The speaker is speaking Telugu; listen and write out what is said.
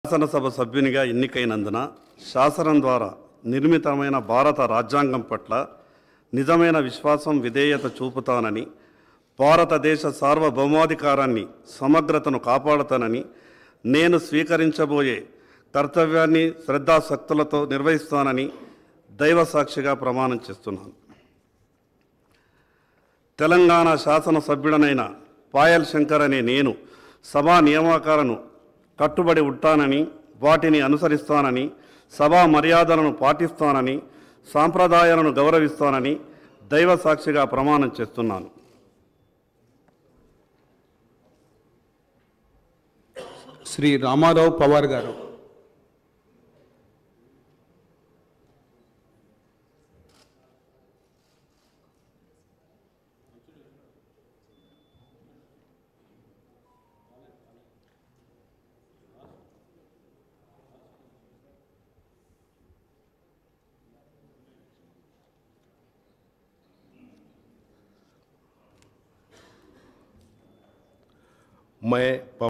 శాసనసభ సభ్యునిగా ఎన్నికైనందున శాసనం ద్వారా నిర్మితమైన భారత రాజ్యాంగం పట్ల నిజమైన విశ్వాసం విధేయత చూపుతానని భారతదేశ సార్వభౌమాధికారాన్ని సమగ్రతను కాపాడుతానని నేను స్వీకరించబోయే కర్తవ్యాన్ని శ్రద్ధాశక్తులతో నిర్వహిస్తానని దైవ సాక్షిగా ప్రమాణం చేస్తున్నాను తెలంగాణ శాసనసభ్యుడనైన పాయల్ శంకర్ అనే నేను సభా నియామకాలను కట్టుబడి ఉంటానని వాటిని అనుసరిస్తానని సభా మర్యాదలను పాటిస్తానని సాంప్రదాయాలను గౌరవిస్తానని దైవ సాక్షిగా ప్రమాణం చేస్తున్నాను శ్రీ రామారావు పవార్ గారు मैं